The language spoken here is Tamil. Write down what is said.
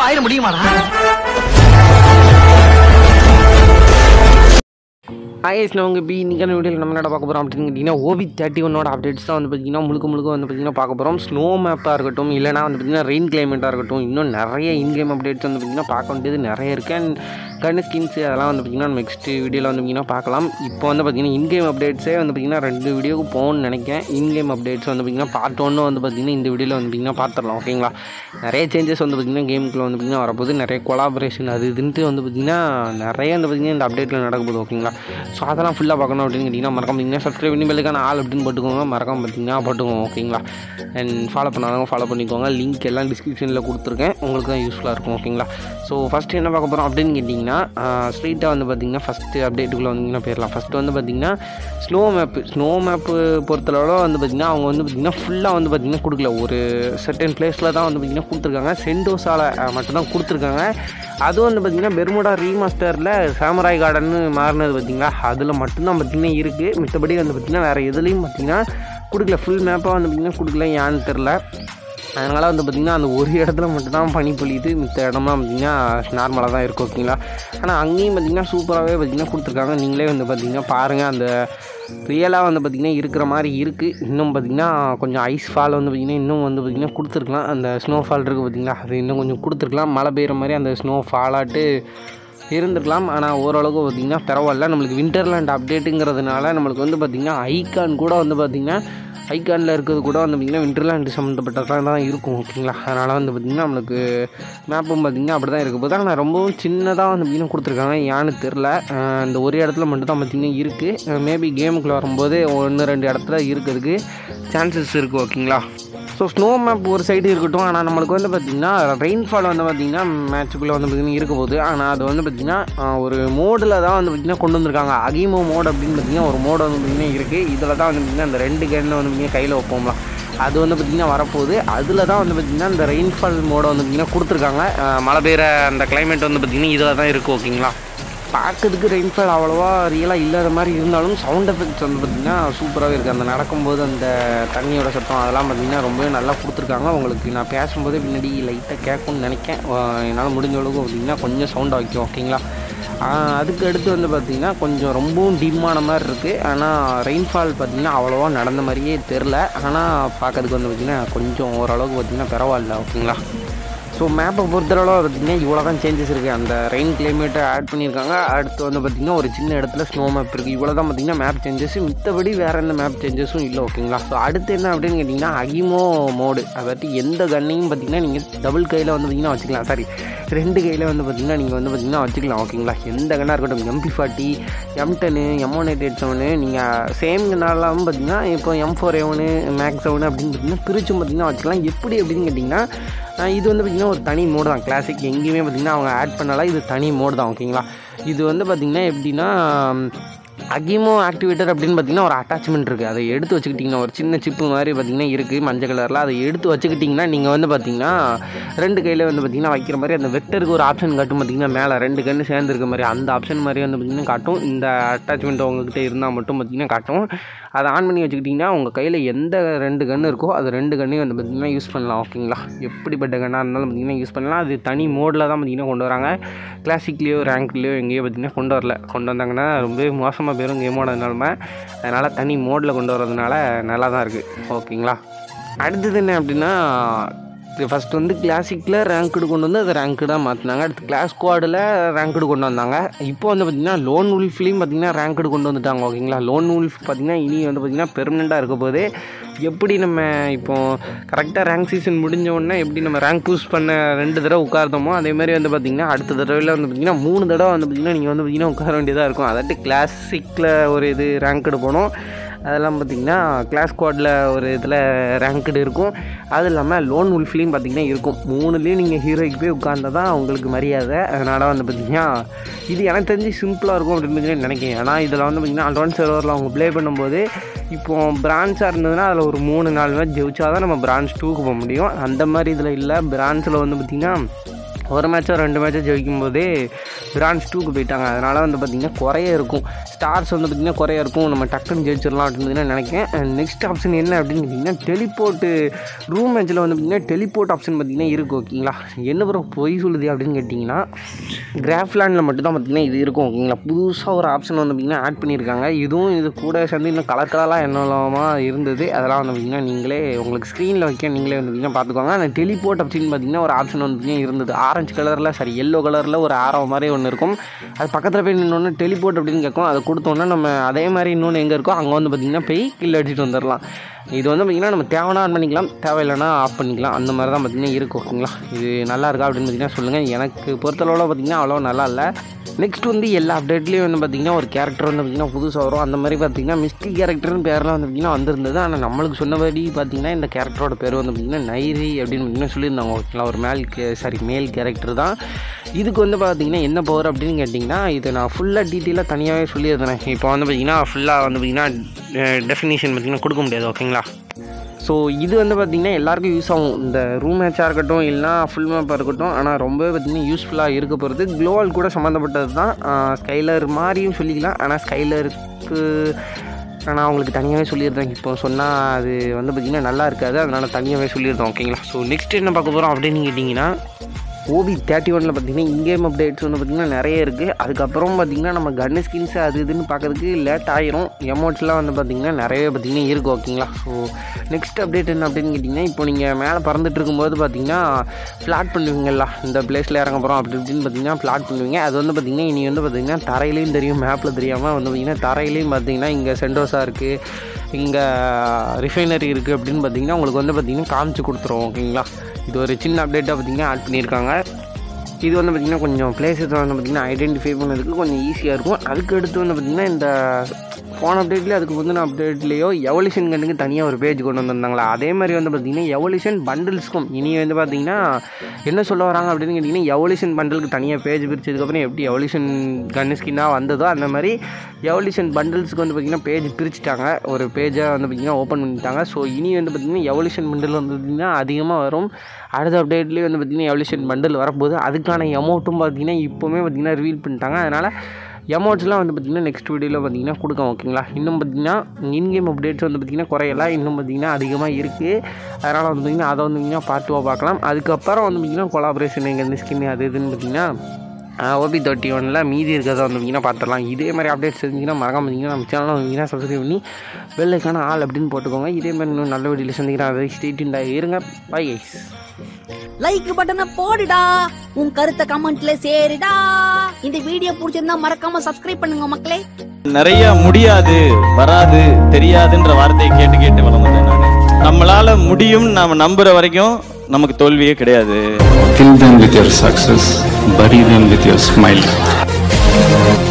ஆயிட முடியுமாடா ஐஎஸ் அவங்க பி இன்றைக்கான வீடியோவில் நம்ம என்ன பார்க்க போகிறோம் அப்படின்னு கேட்டிங்கன்னா ஓபி தேர்ட்டி ஒன்னோட அப்டேட்ஸ் தான் வந்து பார்த்திங்கன்னா முழுக்க முழுக்க வந்து பார்த்திங்கன்னா பார்க்க போகிறோம் ஸ்னோ மேப்பாக இருக்கட்டும் இல்லைனா வந்து பார்த்திங்கன்னா ரெயின் கிளைமேட்டாக இருக்கட்டும் இன்னும் நிறைய இன்கேம் அப்டேட்ஸ் வந்து பார்த்திங்கன்னா பார்க்க வேண்டியது நிறைய இருக்குது அண்ட் கன் ஸ்கின்ஸ் அதெல்லாம் வந்து பார்த்திங்கன்னா நெக்ஸ்ட் வீடியோவில் வந்து பார்த்திங்கன்னா பார்க்கலாம் இப்போ வந்து பார்த்திங்கன்னா இன்கேம் அப்டேட்ஸே வந்து பார்த்திங்கன்னா ரெண்டு வீடியோக்கு போகணும்னு நினைக்கிறேன் இன்கேம் அப்டேட்ஸ் வந்து பார்த்திங்கன்னா பார்ட் ஒன்று வந்து பார்த்திங்கன்னா இந்த வீடியோவில் வந்து பார்த்திங்கன்னா பார்த்துடலாம் ஓகேங்களா நிறைய சேஞ்சஸ் வந்து பார்த்திங்கன்னா கேமுக்குள்ள வந்து பார்த்திங்கன்னா வரப்போகுது நிறைய கொலாபரேஷன் அது இதுன்ட்டு வந்து பார்த்திங்கன்னா நிறைய வந்து பார்த்திங்கன்னா இந்த அப்டேட்டில் நடக்க போகுது ஓகேங்களா ஸோ அதெல்லாம் ஃபுல்லாக பார்க்கணும் அப்படின்னு கேட்டிங்கன்னா மறக்காம பார்த்தீங்கன்னா சப்ஸ்கிரைப் பண்ணி பெல்லுக்கான ஆள் அப்படின்னு போட்டுக்கோங்க மறக்காம பார்த்தீங்கன்னா போட்டுக்கோங்க ஓகேங்களா அண்ட் ஃபாலோ பண்ணாதவங்க ஃபாலோ பண்ணிக்கோங்க லிங்க் எல்லாம் டிஸ்கிரிப்ஷனில் கொடுத்துருக்கேன் உங்களுக்கு தான் யூஸ்ஃபுல்லாக இருக்கும் ஓகேங்களா ஸோ ஃபஸ்ட்டு என்ன பார்க்க போகிறோம் அப்படின்னு கேட்டிங்கன்னா ஸ்ட்ரெயிட்டாக வந்து பார்த்திங்கன்னா ஃபஸ்ட்டு அப்டேட்டுக்குள்ளே வந்தீங்கன்னா போயிடலாம் ஃபஸ்ட்டு வந்து பார்த்திங்கன்னா ஸ்னோ மேப்பு ஸ்னோ மேப்பு பொறுத்தளவில் வந்து பார்த்திங்கன்னா அவங்க வந்து பார்த்திங்கன்னா ஃபுல்லாக வந்து பார்த்திங்கன்னா கொடுக்கல ஒரு செர்டன் பிளேஸில் தான் வந்து பார்த்திங்கன்னா கொடுத்துருக்காங்க சென்டோஸால் மட்டும்தான் கொடுத்துருக்காங்க அதுவும் வந்து பார்த்திங்கன்னா பெர்முடா ரீமாஸ்டரில் சாமராய் கார்டன்னு மாறினது பார்த்திங்களா அதில் மட்டும்தான் பார்த்திங்கன்னா இருக்குது மித்தபடி வந்து பார்த்திங்கன்னா வேறு எதுலேயும் பார்த்திங்கன்னா கொடுக்கல ஃபுல் மேப்பாக வந்து பார்த்திங்கன்னா கொடுக்கல ஏன்னு தெரில அதனால் வந்து பார்த்திங்கன்னா அந்த ஒரு இடத்துல மட்டும்தான் பனி பொழியுது மித்த இடம்லாம் பார்த்திங்கன்னா நார்மலாக தான் இருக்கும் ஓகேங்களா ஆனால் அங்கேயும் பார்த்திங்கன்னா சூப்பராகவே பார்த்திங்கன்னா கொடுத்துருக்காங்க நீங்களே வந்து பார்த்திங்கன்னா பாருங்கள் அந்த ரியலாக வந்து பார்த்திங்கன்னா இருக்கிற மாதிரி இருக்குது இன்னும் பார்த்திங்கன்னா கொஞ்சம் ஐஸ் ஃபால் வந்து பார்த்திங்கன்னா இன்னும் வந்து பார்த்திங்கன்னா கொடுத்துருக்கலாம் அந்த ஸ்னோ ஃபால் இருக்குது பார்த்திங்களா அது இன்னும் கொஞ்சம் கொடுத்துருக்கலாம் மழை பெய்கிற மாதிரி அந்த ஸ்னோ ஃபாலாட்டு இருந்திருக்கலாம் ஆனால் ஓரளவுக்கு பார்த்திங்கன்னா பரவாயில்ல நம்மளுக்கு விண்டர்லேண்ட் அப்டேட்டுங்கிறதுனால நம்மளுக்கு வந்து பார்த்திங்கன்னா ஐகான் கூட வந்து பார்த்திங்கன்னா ஐகானில் இருக்கிறது கூட வந்து பார்த்திங்கன்னா விண்டர்லேண்ட் சம்மந்தப்பட்டதாக தான் இருக்கும் ஓகேங்களா அதனால் வந்து பார்த்திங்கன்னா நம்மளுக்கு மேப்பும் பார்த்திங்கன்னா அப்படி தான் இருக்க போது ஆனால் ரொம்பவும் சின்னதாக வந்து பார்த்திங்கன்னா கொடுத்துருக்காங்க ஏன்னு தெரில அஹ் இந்த ஒரு இடத்துல மட்டும் தான் பார்த்திங்கன்னா இருக்குது மேபி கேமுக்குள்ளே வரும்போது ஒன்று ரெண்டு இடத்துல இருக்கிறதுக்கு சான்சஸ் இருக்குது ஓகேங்களா ஸோ ஸ்னோ மேப் ஒரு சைடு இருக்கட்டும் ஆனால் நம்மளுக்கு வந்து பார்த்திங்கன்னா ரெயின்ஃபால் வந்து பார்த்திங்கன்னா மேட்சுக்குள்ளே வந்து பார்த்திங்கன்னா இருக்க போகுது ஆனால் அது வந்து பார்த்திங்கன்னா ஆஹ், ஒரு மோடில் தான் வந்து பார்த்திங்கன்னா கொண்டு வந்திருக்காங்க அகிமோ மோட் அப்படின்னு பார்த்திங்கன்னா ஒரு மோடு வந்து பார்த்திங்கன்னா இருக்குது இதில் தான் வந்து பார்த்திங்கன்னா அந்த ரெண்டு கன்னை வந்து பார்த்திங்கன்னா கையில் வைப்போம்லாம் அது வந்து பார்த்திங்கன்னா வரப்போகுது அதில் தான் வந்து பார்த்திங்கன்னா இந்த ரெயின்ஃபால் மோடை வந்து பார்த்திங்கன்னா கொடுத்துருக்காங்க ஆஹ், மழை பெய்கிற அந்த கிளைமேட் வந்து பார்த்திங்கன்னா இதில் தான் இருக்குது ஓகேங்களா பார்க்கறதுக்கு ரெயின்ஃபால் அவ்வளோவா ரியலாக இல்லாத மாதிரி இருந்தாலும் சவுண்ட் எஃபெக்ட்ஸ் வந்து பார்த்திங்கன்னா சூப்பராகவே இருக்குது அந்த நடக்கும்போது அந்த தண்ணியோட சத்தம் அதெல்லாம் பார்த்திங்கன்னா ரொம்பவே நல்லா கொடுத்துருக்காங்க உங்களுக்கு நான் பேசும்போதே பின்னாடி லைட்டாக கேட்கும்னு நினைக்கேன் ஆஹ் என்னால் முடிஞ்ச அளவுக்கு பார்த்திங்கன்னா கொஞ்சம் சவுண்டாக வைக்கும் ஓகேங்களா ஆஹ் அதுக்கு அடுத்து வந்து பார்த்திங்கன்னா கொஞ்சம் ரொம்பவும் டிம்மான மாதிரி இருக்குது ஆனால் ரெயின்ஃபால் பார்த்திங்கன்னா அவ்வளோவா நடந்த மாதிரியே தெரில ஆனால் பார்க்கறதுக்கு வந்து பார்த்திங்கன்னா கொஞ்சம் ஓரளவுக்கு பார்த்திங்கன்னா பரவாயில்ல ஓகேங்களா ஸோ மேப்பை பொறுத்தளவு பார்த்திங்கன்னா இவ்வளோ தான் சேஞ்சஸ் இருக்குது அந்த ரெயின் கிளைமேட்டை ஆட் பண்ணியிருக்காங்க அடுத்து வந்து பார்த்திங்கன்னா ஒரு சின்ன இடத்துல ஸ்னோ மேப் இருக்குது இவ்வளோ தான் பார்த்திங்கன்னா மேப் சேஞ்சஸ் மித்தபடி வேறு எந்த மேப் சேஞ்சஸும் இல்லை ஓகேங்களா ஸோ அடுத்து என்ன அப்படின்னு கேட்டிங்கன்னா அகிமோ மோடு அதாவது எந்த கன்னையும் பார்த்திங்கன்னா நீங்கள் டபுள் கையில் வந்து பார்த்திங்கன்னா வச்சுக்கலாம் சாரி ரெண்டு கையில் வந்து பார்த்திங்கன்னா நீங்கள் வந்து பார்த்திங்கன்னா வச்சுக்கலாம் ஓகேங்களா எந்த கன்னாக இருக்கட்டும் எம்பி ஃபார்ட்டி எம் டென்னு எம் ஒன் எயிட் எயிட் செவனு நீங்கள் சேம் கன்னாலாம் பார்த்திங்கன்னா இப்போ எம் ஃபோர் எவனு மேக்ஸ் செவனு அப்படின்னு பார்த்திங்கன்னா பிரிச்சும் பார்த்திங்கன்னா வச்சுக்கலாம் எப்படி அப்படின்னு கேட்டிங்கன்னா ஆஹ் இது வந்து பார்த்திங்கன்னா ஒரு தனி மோடு தான் கிளாசிக் எங்கேயுமே பார்த்திங்கன்னா அவங்க ஆட் பண்ணல இது தனி மோடு தான் ஓகேங்களா இது வந்து பார்த்திங்கன்னா எப்படின்னா அகிமோ ஆக்டிவேட்டர் அப்படின்னு பார்த்தீங்கன்னா ஒரு அட்டாச்மெண்ட் இருக்குது அதை எடுத்து வச்சுக்கிட்டிங்கன்னா ஒரு சின்ன சிப்பு மாதிரி பார்த்தீங்கன்னா இருக்குது மஞ்சள் கலரில் அதை எடுத்து வச்சுக்கிட்டிங்கன்னா நீங்கள் வந்து பார்த்தீங்கன்னா ரெண்டு கையில் வந்து பார்த்தீங்கன்னா வைக்கிற மாதிரி அந்த வெக்டருக்கு ஒரு ஆப்ஷன் காட்டும் பார்த்தீங்கன்னா மேலே ரெண்டு கன்று சேர்ந்து இருக்க மாதிரி அந்த ஆப்ஷன் மாதிரி வந்து பார்த்தீங்கன்னா காட்டும் இந்த அட்டாச்மெண்ட் உங்ககிட்ட இருந்தால் மட்டும் பார்த்தீங்கன்னா காட்டும் அதை ஆன் பண்ணி வச்சுக்கிட்டிங்கன்னா உங்கள் கையில் எந்த ரெண்டு கன்று இருக்கோ அது ரெண்டு கண்ணையும் வந்து பார்த்திங்கன்னா யூஸ் பண்ணலாம் ஓகேங்களா எப்படிப்பட்ட கன்னாக இருந்தாலும் பார்த்திங்கன்னா யூஸ் பண்ணலாம் அது தனி மோடில் தான் பார்த்திங்கன்னா கொண்டு வராங்க கிளாசிக்லேயோ ரேங்க்லேயோ எங்கேயோ பார்த்திங்கன்னா கொண்டு வரல கொண்டு வந்தாங்கன்னா ரொம்பவே மோசமாக போயிடும் கேமோட நிலமை அதனால் தனி மோடில் கொண்டு வரதுனால நல்லா தான் இருக்குது ஓகேங்களா அடுத்தது என்ன அப்படின்னா ஃபஸ்ட் வந்து கிளாசிக்கில் ரேங்க்டு கொண்டு வந்து அதை ரேங்க்டாக மாற்றினாங்க அடுத்து கிளாஸ் ஸ்குவாடில் ரேங்க்டு கொண்டு வந்தாங்க இப்போ வந்து பார்த்திங்கன்னா லோன் உல்ஃப்லேயும் பார்த்திங்கன்னா ரேங்க்டு கொண்டு வந்துட்டாங்க ஓகேங்களா லோன் உல்ஃப் பார்த்திங்கன்னா இனி வந்து பார்த்திங்கன்னா பெர்மனெண்ட்டாக இருக்க போது எப்படி நம்ம இப்போ கரெக்டாக ரேங்க் சீசன் முடிஞ்ச உடனே எப்படி நம்ம ரேங்க் பூஸ் பண்ண ரெண்டு தடவை உட்கார்ந்தோமோ அதே மாதிரி வந்து பார்த்திங்கன்னா அடுத்த தடவையில் வந்து பார்த்திங்கன்னா மூணு தடவை வந்து பார்த்திங்கன்னா நீங்கள் வந்து பார்த்திங்கன்னா உட்கார வேண்டியதாக இருக்கும் அதாட்டு கிளாசிக்கில் ஒரு இது ரேங்க்டு போகணும் அதெல்லாம் பார்த்திங்கன்னா கிளாஸ் ஸ்குவாடில் ஒரு இதில் ரேங்க்டு இருக்கும் அது இல்லாமல் லோன் உல்ஃப்லேயும் பார்த்திங்கன்னா இருக்கும் மூணுலேயும் நீங்கள் ஹீரோய்க்கு போய் உட்காந்தா தான் உங்களுக்கு மரியாதை அதனால் வந்து பார்த்திங்கன்னா இது எனக்கு தெரிஞ்சு சிம்பிளாக இருக்கும் அப்படின்னு சொல்லி நினைக்கிறேன் ஏன்னா இதில் வந்து பார்த்திங்கன்னா அட்வான்ஸ் சர்வரில் அவங்க ப்ளே பண்ணும்போது இப்போ பிரான்ச்சாக இருந்ததுன்னா அதில் ஒரு மூணு நாலு மேட்ச் ஜெயிச்சா தான் நம்ம பிரான்ச் டூக்கு போக முடியும் அந்த மாதிரி இதில் இல்லை பிரான்ச்சில் வந்து பார்த்திங்கன்னா ஒரு மேட்சோ ரெண்டு மேட்சோ ஜெயிக்கும் போதே பிரான்ஸ் டூக்கு போயிட்டாங்க அதனால் வந்து பார்த்திங்கன்னா குறைய இருக்கும் ஸ்டார்ஸ் வந்து பார்த்திங்கன்னா குறைய இருக்கும் நம்ம டக்குன்னு ஜெயிச்சிடலாம் அப்படின்னு நான் நினைக்கிறேன் நெக்ஸ்ட் ஆப்ஷன் என்ன அப்படின்னு கேட்டிங்கன்னா டெலிபோர்ட்டு ரூம் மேட்ச்சில் வந்து பார்த்திங்கன்னா டெலிபோர்ட் ஆப்ஷன் பார்த்திங்கன்னா இருக்குது ஓகேங்களா என்ன ப்ரோ பொய் சொல்லுது அப்படின்னு கேட்டிங்கன்னா கிராஃப்லேண்டில் மட்டும் தான் பார்த்திங்கன்னா இது இருக்கும் ஓகேங்களா புதுசாக ஒரு ஆப்ஷன் வந்து பார்த்திங்கன்னா ஆட் பண்ணியிருக்காங்க இதுவும் இது கூட சேர்ந்து இன்னும் கலர் கலராக என்னெல்லாமா இருந்தது அதெல்லாம் வந்து பார்த்திங்கன்னா நீங்களே உங்களுக்கு ஸ்க்ரீனில் வைக்க நீங்களே வந்து பார்த்திங்கன்னா பார்த்துக்கோங்க அந்த டெலிபோர்ட் அப்படின்னு பார்த்திங்கன்னா ஒரு ஆப்ஷன் வந்து பார்த்திங்கன்னா இருந்தது ஆரஞ்சு கலரில் சாரி எல்லோ கலரில் ஒரு ஆரோ மாதிரி ஒன்று இருக்கும் அது பக்கத்தில் போய் நின்னோன்னு டெலிபோர்ட் அப்படின்னு கேட்கும் அதை கொடுத்தோன்னா நம்ம அதே மாதிரி இன்னொன்று எங்கே இருக்கோ அங்கே வந்து பார்த்திங்கன்னா போய் கில் அடிச்சுட்டு வந்துடலாம் இது வந்து பார்த்திங்கன்னா நம்ம தேவைன்னா ஆன் பண்ணிக்கலாம் தேவையில்லைன்னா ஆஃப் பண்ணிக்கலாம் அந்த மாதிரி தான் பார்த்திங்கன்னா இருக்கும் ஓகேங்களா இது நல்லா இருக்கா அப்படின்னு பார்த்திங்கன்னா சொல்லுங்கள் எனக்கு பொறுத்தளவில் பார்த்திங்கன்னா அவ்வளோ நல்லா இல்லை நெக்ஸ்ட் வந்து எல்லா அப்டேட்லேயும் வந்து பார்த்திங்கன்னா ஒரு கேரக்டர் வந்து பார்த்திங்கன்னா புதுசாக வரும் அந்த மாதிரி பார்த்திங்கன்னா மிஸ்டி கேரக்டர்னு பேர்லாம் வந்து பார்த்திங்கன்னா வந்திருந்தது ஆனால் நம்மளுக்கு சொன்னபடி பார்த்திங்கன்னா இந்த கேரக்டரோட பேர் வந்து பார்த்திங்கன்னா நைரி அப்படின்னு பார்த்திங்கன்னா சொல்லியிருந்தாங்க ஓகேங்களா ஒரு மேல் கே சாரி மேல் கேரக்டர் தான் இதுக்கு வந்து பார்த்திங்கன்னா என்ன பவர் அப்படின்னு கேட்டிங்கன்னா இது நான் ஃபுல்லாக டீட்டெயிலாக தனியாகவே சொல்லியிருந்தேன் இப்போ வந்து பார்த்திங்கன்னா ஃபுல்லாக வந்து பார்த்திங்கன்னா டெஃபினிஷன் பார்த்திங்கன்னா கொடுக்க முடியாது ஓகேங்களா ஸோ இது வந்து பார்த்திங்கன்னா எல்லாருக்கும் யூஸ் ஆகும் இந்த ரூம் மேட்சாக இருக்கட்டும் இல்லைனா ஃபுல் மேப்பாக இருக்கட்டும் ஆனால் ரொம்ப பார்த்திங்கன்னா யூஸ்ஃபுல்லாக இருக்க போகிறது க்ளோவால் கூட சம்மந்தப்பட்டது தான் ஸ்கைலர் மாதிரியும் சொல்லிக்கலாம் ஆனால் ஸ்கைலருக்கு நான் அவங்களுக்கு தனியாகவே சொல்லியிருந்தேன் இப்போ சொன்னால் அது வந்து பார்த்திங்கன்னா நல்லா இருக்காது அதனால் தனியாகவே சொல்லியிருந்தோம் ஓகேங்களா ஸோ நெக்ஸ்ட் என்ன பார்க்க போகிறோம் அப்படின்னு கேட்டிங்கன்னா ஓபி தேர்ட்டி ஒனில் பார்த்தீங்கன்னா இங்கேம் அப்டேட்ஸ் வந்து பார்த்திங்கன்னா நிறைய இருக்குது அதுக்கப்புறம் பார்த்திங்கன்னா நம்ம கன்னு ஸ்கின்ஸ் அது இதுன்னு பார்க்கறதுக்கு லேட் ஆயிரும் எமௌண்ட்ஸ்லாம் வந்து பார்த்திங்கன்னா நிறைய பார்த்திங்கன்னா இருக்குது ஓகேங்களா ஸோ நெக்ஸ்ட் அப்டேட் என்ன அப்படின்னு கேட்டிங்கன்னா இப்போ நீங்கள் மேலே பறந்துட்டு இருக்கும்போது பார்த்திங்கன்னா ஃப்ளாட் பண்ணுவீங்கல்ல இந்த பிளேஸில் இறங்க போகிறோம் அப்படி இப்படின்னு பார்த்திங்கன்னா ஃப்ளாட் பண்ணுவீங்க அது வந்து பார்த்திங்கன்னா இனி வந்து பார்த்திங்கன்னா தரையிலையும் தெரியும் மேப்பில் தெரியாமல் வந்து பார்த்திங்கன்னா தரையிலையும் பார்த்திங்கன்னா இங்கே சென்டோஸாக இருக்குது இங்கே ரிஃபைனரி இருக்குது அப்படின்னு பார்த்திங்கன்னா உங்களுக்கு வந்து பார்த்திங்கன்னா காமிச்சு கொடுத்துருவோம் ஓகேங்களா இது ஒரு சின்ன அப்டேட்டாக பார்த்திங்கன்னா ஆட் பண்ணியிருக்காங்க இது வந்து பார்த்திங்கன்னா கொஞ்சம் பிளேசஸ் வந்து பார்த்திங்கன்னா ஐடென்டிஃபை பண்ணதுக்கு கொஞ்சம் ஈஸியாக இருக்கும் அதுக்கு அடுத்து வந்து பார்த்திங்கன்னா இந்த போன அப்டேட்லேயே அதுக்கு முந்தின அப்டேட்லேயோ எவல்யூஷன் கண்ணுக்கு தனியாக ஒரு பேஜ் கொண்டு வந்திருந்தாங்களா அதே மாதிரி வந்து பார்த்திங்கன்னா எவல்யூஷன் பண்டில்ஸ்க்கும் இனி வந்து பார்த்திங்கன்னா என்ன சொல்ல வராங்க அப்படின்னு கேட்டிங்கன்னா எவல்யூஷன் பண்டலுக்கு தனியாக பேஜ் பிரிச்சதுக்கப்புறம் எப்படி எவல்யூஷன் கன்னு ஸ்கின்னாக வந்ததோ அந்த மாதிரி எவல்யூஷன் பண்டில்ஸ்க்கு வந்து பார்த்திங்கன்னா பேஜ் பிரிச்சுட்டாங்க ஒரு பேஜை வந்து பார்த்திங்கன்னா ஓப்பன் பண்ணிட்டாங்க ஸோ இனி வந்து பார்த்திங்கன்னா எவல்யூஷன் பண்டில் வந்து பார்த்திங்கன்னா அதிகமாக வரும் அடுத்த அப்டேட்லேயே வந்து பார்த்திங்கன்னா எவல்யூஷன் பண்டில் வரப்போகுது அதுக்கான அமௌண்ட்டும் பார்த்திங்கன்னா இப்போவுமே பார்த்திங்கன்னா ரிவீல் பண்ணிட்டாங்க அதனால் எமௌண்ட்ஸ்லாம் வந்து பார்த்திங்கன்னா நெக்ஸ்ட் வீடியோவில் பார்த்திங்கன்னா கொடுக்கும் ஓகேங்களா இன்னும் பார்த்திங்கன்னா இன்கேம் அப்டேட்ஸ் வந்து பார்த்திங்கன்னா குறையல இன்னும் பார்த்திங்கன்னா அதிகமாக இருக்குது அதனால் வந்து பார்த்திங்கன்னா அதை வந்து பார்த்திங்கன்னா பார்ட்டுவாக பார்க்கலாம் அதுக்கப்புறம் வந்து பார்த்திங்கன்னா கொலாபரேஷன் எங்கள் இந்த ஸ்கின் அது இதுன்னு பார்த்திங்கன்னா ஓபி தேர்ட்டி ஒனில் மீதி இருக்கிறத வந்து பார்த்திங்கன்னா பார்த்துடலாம் இதே மாதிரி அப்டேட்ஸ் இருந்துச்சுன்னா மறக்காம பார்த்திங்கன்னா நம்ம சேனலில் பார்த்திங்கன்னா சப்ஸ்கிரைப் பண்ணி வெள்ளைக்கான ஆள் அப்படின்னு போட்டுக்கோங்க இதே மாதிரி இன்னும் நல்ல வீடியோவில் சந்திக்கிறேன் அதை ஸ்டேட்டின்டாக இருங்க பை கைஸ் லைக் பட்டனை போடுடா உன் கருத்தை கமெண்ட்ல சேருடா இந்த வீடியோ பிடிச்சிருந்தா மறக்காம சப்ஸ்கிரைப் பண்ணுங்க மக்களே நிறைய முடியாது வராது தெரியாதுன்ற வார்த்தையை கேட்டு கேட்டு வளர்ந்தேன் நான் நம்மளால முடியும் நாம நம்புற வரைக்கும் நமக்கு தோல்வியே கிடையாது Kill them with your success, bury them with your smile.